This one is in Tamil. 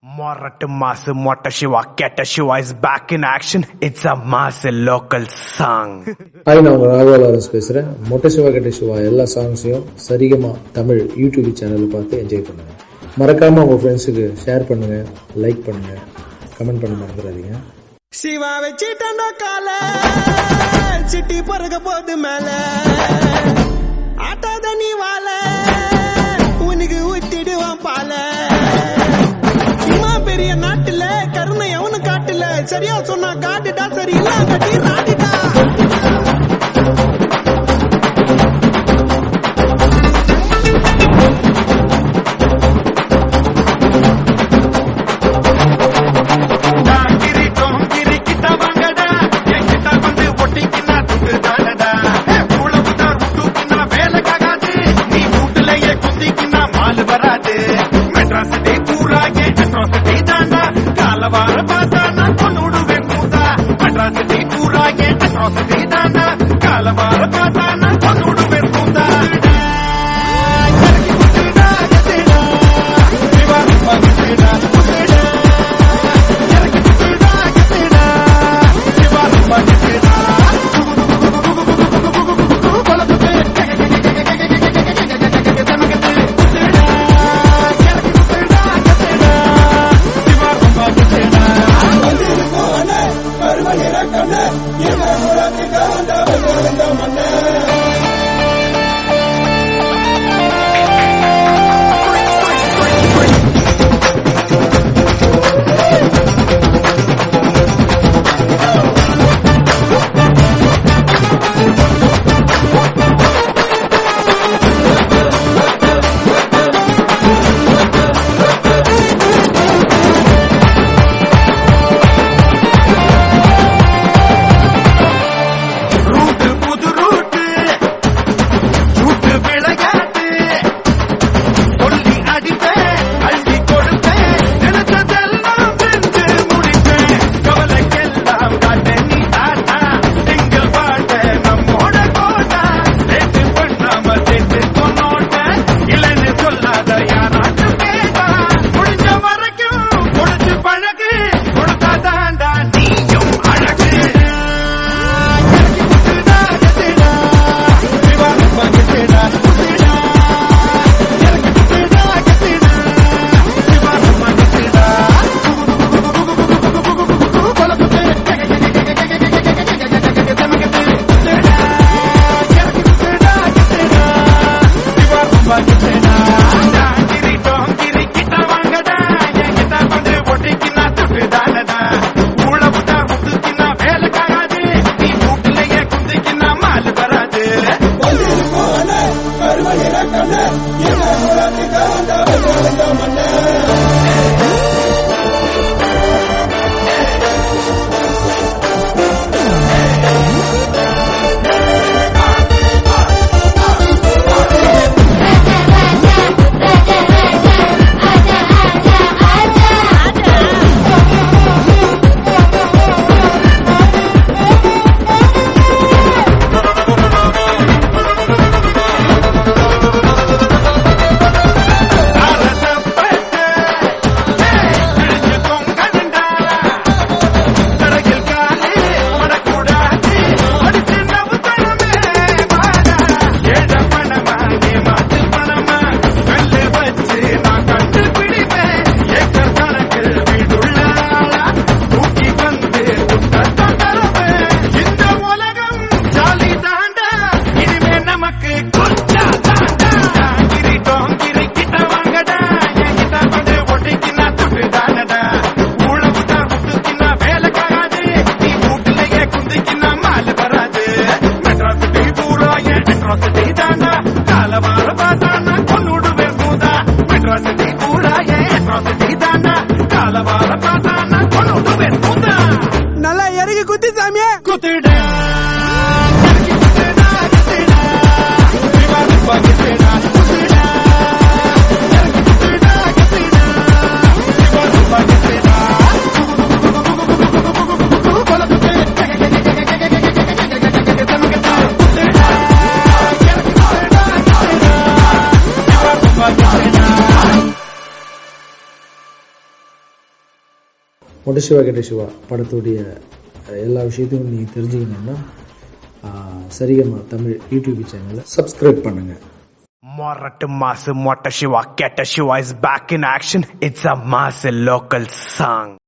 Morat Masu Mota Shiva Keta Shiva is back in action. It's a mass local song. Hi நான் உங்கள் ராகவா லாரன்ஸ் பேசுகிறேன் மொட்டை சிவா கெட்ட சிவா எல்லா சாங்ஸையும் சரிகமா தமிழ் யூடியூப் சேனலில் பார்த்து என்ஜாய் பண்ணுங்கள் மறக்காமல் உங்கள் ஃப்ரெண்ட்ஸுக்கு ஷேர் பண்ணுங்கள் லைக் பண்ணுங்கள் கமெண்ட் பண்ண மறந்துடாதீங்க சிவா வச்சிட்டாண்டா கால சிட்டி பறக்க போது மேல ஆட்டாத நீ வாழ உனக்கு ஊத்திடுவான் பால இம்மா பெரிய நாட்டுல கருணை அவனு காட்டுல சரியா சொன்னா காட்டுடா சரி இல்ல கட்டி நாட்டுடா கிரி கிரி கிட்ட வாங்கடா என்கிட்ட வந்து ஒட்டிக்கினா துண்டு தானடா உழவுதான் விட்டுக்கினா வேலை காகாது நீ வீட்டுலயே குத்திக்கினா மால் வராது மெட்ராசிட்டி பூராயே அட்ராசிட்டி தாண்டா காலவார பார்த்தா நான் கொண்டுடுவேன் கூதா மெட்ராசிட்டி பூராயே அட்ராசிட்டி தாண்டா காலவார பார்த்தா நான் கொண்டுடுவேன் கூதா ரூட்டு புது ரூட்டு ரூட்டு விளையாட்டு சொல்லி அடிப்பேன் அள்ளி கொடுப்பேன் நினைச்சதெல்லாம் செஞ்சு முடிப்பேன் கவலைக்கெல்லாம் காட்ட நீ தாத்தா எங்க பாட்ட நம்மோட கோட்டா சேர்த்து பண்ணாம சேர்த்து கொண்டோட்ட இல்லைன்னு சொல்லாத யாராச்சும் கேட்டா முடிஞ்ச வரைக்கும் முடிச்சு பழகு கொடுத்தா தாண்டா நீயும் அழகு மால் வராது இந்த உலகம் ஜாலி தாண்டா இனிமே நமக்கு கொச்சா தாண்டா கிரிட்டோம் கிரி கிட்ட வாங்கடா என்கிட்ட வந்து ஒட்டிக்கினா துட்டு தானடா உழவுதான் விட்டுக்கினா வேலை காகாது நீ வீட்டுலயே குந்திக்கினா மால் வராது மெட்ராசிட்டி பூரா என் அட்ராசிட்டி தாண்டா காலவார பார்த்தா நான் கொன்னுடுவேன் பூதா மெட்ராசிட்டி பூரா என் அட்ராசிட்டி தாண்டா காலவார பார்த்தா நான் கொன்னுடுவேன் பூதா நல்லா இறங்கி குத்தி சாமியே குத்துடா குத்துடா குத்துடா விவாதம் குத்துடா குத்துடா குத்துடா குத்துடா விவாதம் குத்துடா மொட்டை சிவா கெட்ட சிவா படத்துடைய அஹ், எல்லா விஷயத்தையும் நீங்கள் தெரிஞ்சுக்கணுன்னா அஹ், சரிகமா தமிழ் யூடியூப் சேனலை சப்ஸ்கிரைப் பண்ணுங்கள் Morat Mass Mota Shiva Keta Shiva is back in action. It's a mass local song.